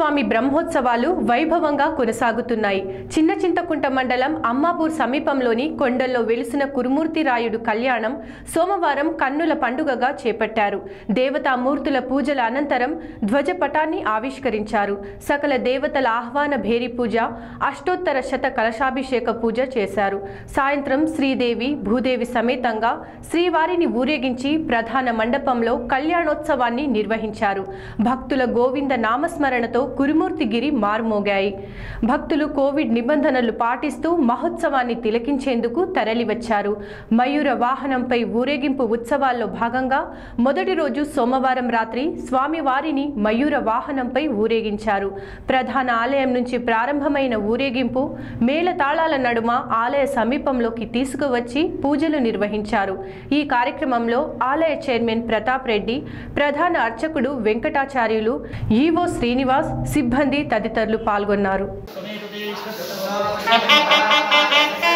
స్వామి బ్రహ్మోత్సవాలు వైభవంగా కొనసాగుతున్నాయి చిన్న చింతకుంట మండలం అమ్మాపూర్ సమీపంలోని కొండల్లో వెలిసిన కురుమూర్తి రాయుడు కళ్యాణం సోమవారం కన్నుల పండుగగా చేపట్టారు దేవతామూర్తుల పూజల అనంతరం ధ్వజపటాన్ని ఆవిష్కరించారు సకల దేవతల ఆహ్వాన భేరి పూజ అష్టోత్తర శత కలశాభిషేక పూజ చేశారు సాయంత్రం శ్రీదేవి భూదేవి సమేతంగా శ్రీవారిని ఊరేగించి ప్రధాన మండపంలో కళ్యాణోత్సవాన్ని నిర్వహించారు భక్తుల గోవింద నామస్మరణతో కురుమూర్తిగిరి మారుమోగాయి భక్తులు కోవిడ్ నిబంధనలు పాటిస్తూ మహోత్సవాన్ని తిలకించేందుకు తరలివచ్చారు మయూర వాహనంపై ఊరేగింపు ఉత్సవాల్లో భాగంగా మొదటి రోజు సోమవారం రాత్రి స్వామివారిని మయూర వాహనంపై ఊరేగించారు ప్రధాన ఆలయం నుంచి ప్రారంభమైన ఊరేగింపు మేళతాళాల నడుమ ఆలయ సమీపంలోకి తీసుకువచ్చి పూజలు నిర్వహించారు ఈ కార్యక్రమంలో ఆలయ చైర్మన్ ప్రతాప్ రెడ్డి ప్రధాన అర్చకుడు వెంకటాచార్యులు ఈవో శ్రీనివాస్ సిబ్బంది తదితరులు పాల్గొన్నారు సమీపదేశ